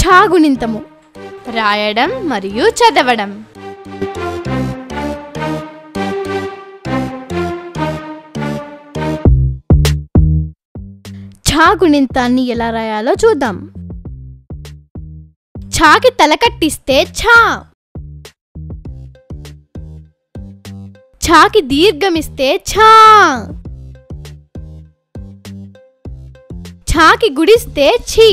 ఛా గుణింతము రాయడం మరియు చదవడం ఛా గుణింతాన్ని ఎలా రాయాలో చూద్దాం ఛాకి తలకట్టిస్తే ఛా ఛాకి దీర్ఘమిస్తే ఛా ఛాకి గుడిస్తే ఛీ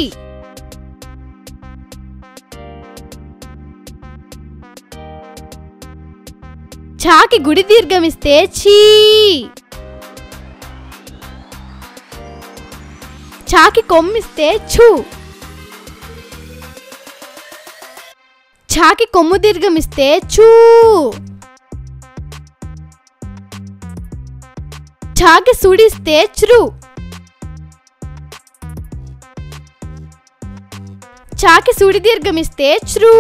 ఛాకి గుడి దీర్ఘమిస్తే ఛీ ఛాకి కొమ్మిస్తే ఛూ ఛాకి కొమ్ము దీర్ఘమిస్తే చూ ఛాకి సుడిస్తే చ్రు చాకి సుడి దీర్ఘమిస్తే చ్రూ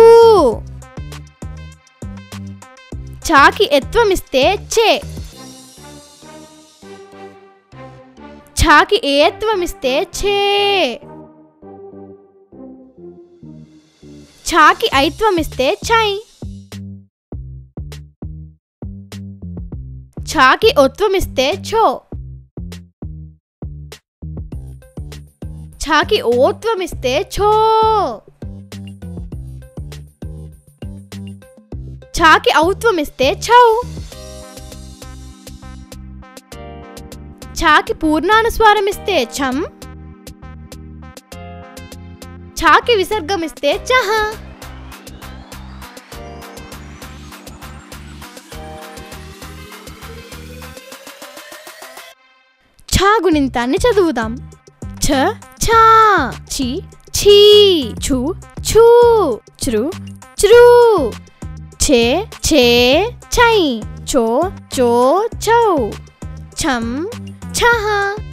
చాకి ఎత్వమిస్తే చే ఛాకి ఏత్వమిస్తే ఛే ఛాకి ఐత్వమిస్తే ఛై ఛాకి ఒత్వమిస్తే ఛో ఛాకి ఓత్వమిస్తే ఛో ఛాకి ఔత్వమిస్తే ఛౌ ఛాకి పూర్ణానుస్వారమిస్తే ఛం ఛాకి విసర్గమిస్తే చహ ఛా గుణింతాన్ని చదువుదాం ఛ ఛా చి ఛీ ఛు ఛూ చ్రు చ్రూ ఛే ఛే ఛై చో చో చౌ ఛం ఛహ